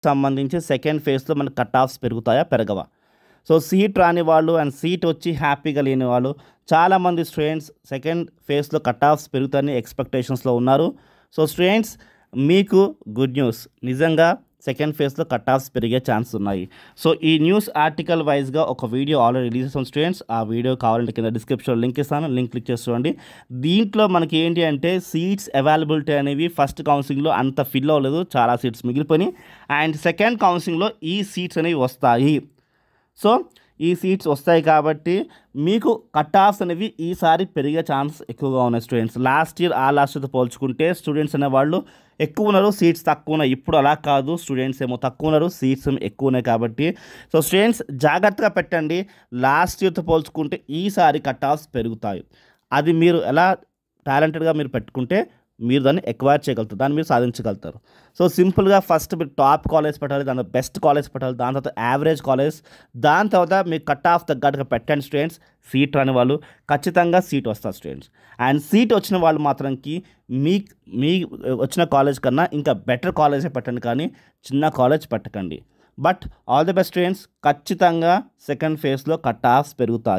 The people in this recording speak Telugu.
సంబంధించి సెకండ్ ఫేజ్లో మనకి కట్ ఆఫ్స్ పెరుగుతాయా పెరగవా సో సీట్ రాని వాళ్ళు అండ్ సీట్ వచ్చి హ్యాపీగా లేని వాళ్ళు చాలామంది స్టూడెంట్స్ సెకండ్ ఫేజ్లో కట్ ఆఫ్స్ పెరుగుతాయని ఎక్స్పెక్టేషన్స్లో ఉన్నారు సో స్టూడెంట్స్ మీకు గుడ్ న్యూస్ నిజంగా సెకండ్ ఫేజ్లో కట్ ఆఫ్స్ పెరిగే ఛాన్స్ ఉన్నాయి సో ఈ న్యూస్ ఆర్టికల్ వైజ్గా ఒక వీడియో ఆల్రెడీ రిలీజ్ చేసాం స్టూడెంట్స్ ఆ వీడియో కావాలంటే కింద డిస్క్రిప్షన్లో లింక్ ఇస్తాను లింక్ క్లిక్ చేసి చూడండి దీంట్లో మనకి ఏంటి అంటే సీట్స్ అవైలబిలిటీ అనేవి ఫస్ట్ కౌన్సిలింగ్లో అంత ఫిల్ అవ్వలేదు చాలా సీట్స్ మిగిలిపోయినాయి అండ్ సెకండ్ కౌన్సిలింగ్లో ఈ సీట్స్ అనేవి వస్తాయి సో ఈ సీట్స్ వస్తాయి కాబట్టి మీకు కట్ ఆఫ్స్ అనేవి ఈసారి పెరిగే ఛాన్స్ ఎక్కువగా ఉన్నాయి స్టూడెంట్స్ లాస్ట్ ఇయర్ ఆ లాస్ట్ ఇయర్తో పోల్చుకుంటే స్టూడెంట్స్ అనేవాళ్ళు ఎక్కువ ఉన్నారు సీట్స్ తక్కువ ఉన్నాయి ఇప్పుడు అలా కాదు స్టూడెంట్స్ ఏమో తక్కువ ఉన్నారు సీట్స్ ఏమో ఎక్కువ ఉన్నాయి కాబట్టి సో స్టూడెంట్స్ జాగ్రత్తగా పెట్టండి లాస్ట్ ఇయర్తో పోల్చుకుంటే ఈసారి కట్ ఆఫ్స్ పెరుగుతాయి అది మీరు ఎలా టాలెంటెడ్గా మీరు పెట్టుకుంటే మీరు దాన్ని ఎక్వైర్ చేయగలుగుతారు దాన్ని మీరు సాధించగలుగుతారు సో సింపుల్గా ఫస్ట్ మీరు టాప్ కాలేజ్ పెట్టాలి దాని బెస్ట్ కాలేజ్ పెట్టాలి దాని తర్వాత యావరేజ్ కాలేజ్ దాని తర్వాత మీకు కట్ ఆఫ్ తగ్గట్టుగా పెట్టండి స్టూడెంట్స్ సీట్ రాని వాళ్ళు ఖచ్చితంగా సీట్ వస్తారు స్టూడెంట్స్ అండ్ సీట్ వచ్చిన వాళ్ళు మాత్రంకి మీ మీ వచ్చిన కాలేజ్ కన్నా ఇంకా బెటర్ కాలేజే పెట్టండి కానీ చిన్న కాలేజ్ పెట్టకండి but all the best students ఖచ్చితంగా సెకండ్ ఫేజ్లో కట్ ఆఫ్స్ పెరుగుతాయి